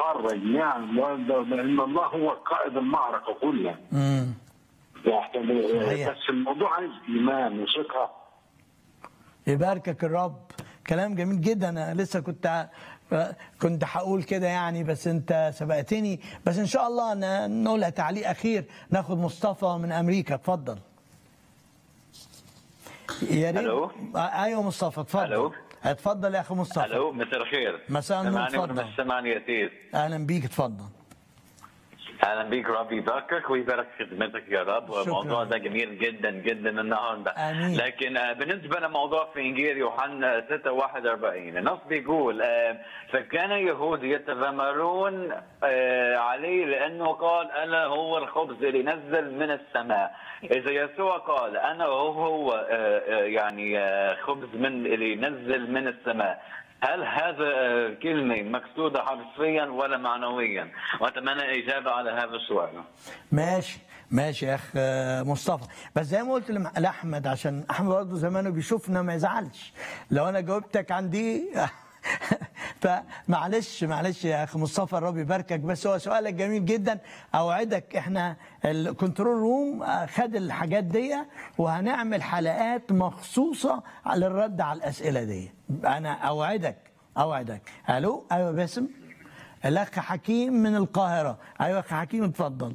نتفرج نعم لان الله هو قائد المعركه كلها امم يعني صحيح. بس الموضوع عايز ايمان وثقه يباركك الرب كلام جميل جدا انا لسه كنت كنت هقول كده يعني بس انت سبقتني بس ان شاء الله ن- نقولها تعليق اخير ناخد مصطفى من امريكا اتفضل يا ريت ألو؟ آه، ايوه مصطفى اتفضل ألو؟ اتفضل يا اخي مصطفى الو مساء الخير مساء النور، سمعني تفضل. من الثمانية تيس اهلا بيك اتفضل اهلا بيك ربي يباركك ويبارك خدمتك يا رب شكراً. والموضوع ده جميل جدا جدا النهارده آمين. لكن آه، بالنسبه لموضوع في انجيل يوحنا 6 41 النص بيقول آه، فكان يهود يتذمرون آه، عليه لانه قال انا هو الخبز اللي نزل من السماء اذا يسوع قال انا هو هو آه، آه، يعني آه، خبز من اللي نزل من السماء هل هذا آه، كلمة مقصودة حرفيا ولا معنويا؟ وأتمنى إجابة على هذا السؤال. ماشي ماشي يا اخ آه، مصطفى بس زي ما قلت لم- لاحمد عشان احمد برضه زمانه بيشوفنا ما يزعلش لو انا جاوبتك عن دي فمعلش معلش يا اخ مصطفى الرب يباركك بس هو سؤالك جميل جدا اوعدك احنا الكنترول روم آه، خد الحاجات دي وهنعمل حلقات مخصوصه على الرد على الاسئله دي انا اوعدك اوعدك الو ايوه باسم الاخ حكيم من القاهره ايوه اخ حكيم اتفضل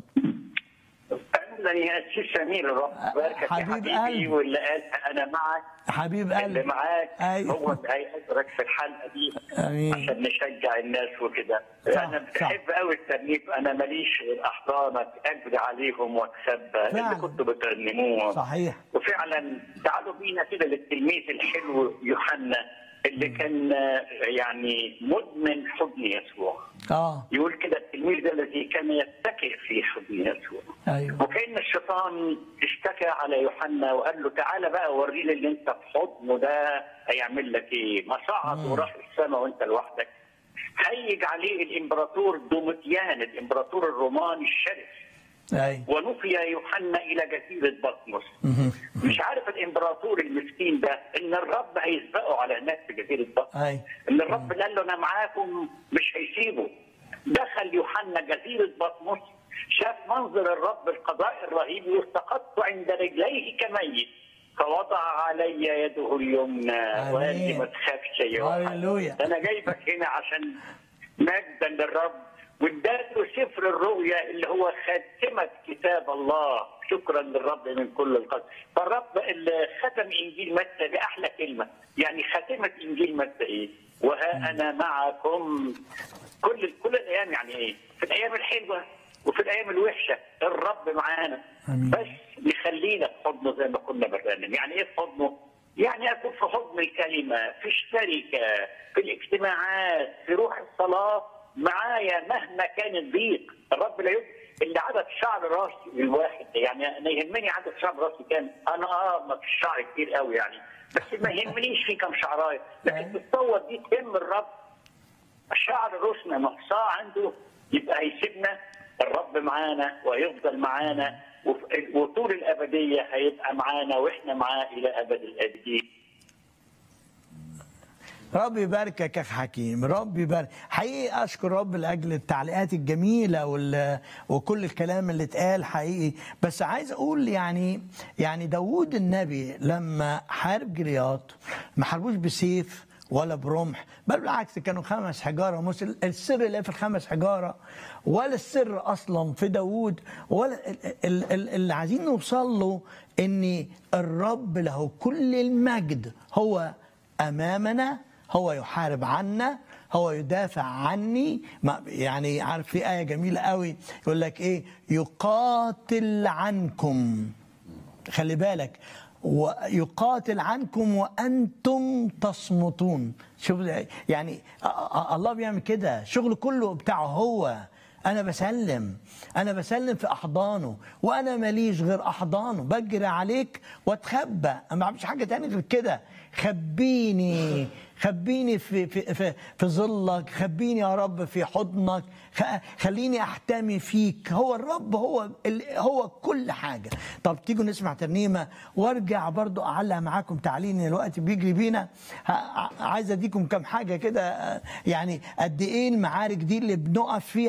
اهلا يا سي سمير رب باركك يا حبيب حبيبي قلبي. واللي قال انا معك حبيب اللي قلبي معاك أيوة. هو اللي هيقدرك في الحلقه دي آمين. عشان نشجع الناس وكده صح، انا صح. بحب قوي الترنيم انا ماليش غير احضانك اجري عليهم واتسبى فعلا. اللي كنتوا بترنموه صحيح وفعلا تعالوا بينا كده للتلميذ الحلو يوحنا اللي كان آه، يعني مدمن حضن يسوع اه يقول كده التلميذ ده الذي كان يتكئ في حضن يسوع ايوه وكأن الشيطان اشتكى على يوحنا وقال له تعالى بقى وريني اللي انت في حضنه ده هيعمل لك ايه؟ ما صعد وراح السماء وانت لوحدك. هيج عليه الامبراطور دومتيان الامبراطور الروماني الشرس ايوه ونفي يوحنا الى جزيره بطمس. مهم. مش عارف الامبراطور المسكين ده ان الرب هيسبقه على هناك في جزيره بطمس. ايوه ان الرب قال له انا معاكم مش هيسيبه دخل يوحنا جزيره بطمس شاف منظر الرب القضاء الرهيب واستقدت عند رجليه كميت فوضع علي يده اليمنى آمين. وقال لي ما تخافش يا يوحنا هللويا. انا جايبك هنا عشان مجدا للرب واداله سفر الرؤيا اللي هو خاتمه كتاب الله شكرا للرب من كل القلب فالرب اللي ختم انجيل متى باحلى كلمه يعني خاتمه انجيل متى ايه وها انا معكم كل كل الايام يعني ايه في الايام الحلوه وفي الايام الوحشه الرب معانا آمين. بس يخلينا في حضنه زي ما كنا بنرنم يعني ايه في حضنه يعني اكون في حضن الكلمه في الشركه في الاجتماعات في روح الصلاه معايا مهما كان الضيق الرب لا يب... اللي عدد شعر راسي الواحد يعني انا يهمني عدد شعر راسي كام انا اه ما فيش شعر كتير قوي يعني بس ما يهمنيش في كام شعرايه لكن تتصور دي تهم الرب شعر راسنا مقصاه عنده يبقى هيسيبنا الرب معانا ويفضل معانا وف- وطول الابديه هيبقى معانا واحنا معاه الى ابد الابدين رب يباركك يا اخ حكيم رب يبارك حقيقي اشكر رب لاجل التعليقات الجميله وال... وكل الكلام اللي اتقال حقيقي بس عايز اقول يعني يعني داوود النبي لما حارب جلياط ما حاربوش بسيف ولا برمح بل بالعكس كانوا خمس حجاره مش السر اللي في الخمس حجاره ولا السر اصلا في داوود ولا ال- ال- ال- اللي عايزين نوصل له ان الرب له كل المجد هو امامنا هو يحارب عنا هو يدافع عني ما يعني عارف في آية جميلة قوي يقول لك إيه يقاتل عنكم خلي بالك ويقاتل عنكم وأنتم تصمتون شوف يعني أ- أ- الله بيعمل كده شغل كله بتاعه هو أنا بسلم أنا بسلم في أحضانه وأنا ماليش غير أحضانه بجري عليك وأتخبى أنا ما بعملش حاجة تاني غير كده خبيني خبيني في في في, في ظلك خبيني يا رب في حضنك خ- خليني احتمي فيك هو الرب هو ال- هو كل حاجه طب تيجوا نسمع ترنيمه وارجع برضو اعلق معاكم تعليق إن الوقت بيجري بينا ه- عايز اديكم كام حاجه كده آه، يعني قد ايه المعارك دي اللي بنقف فيها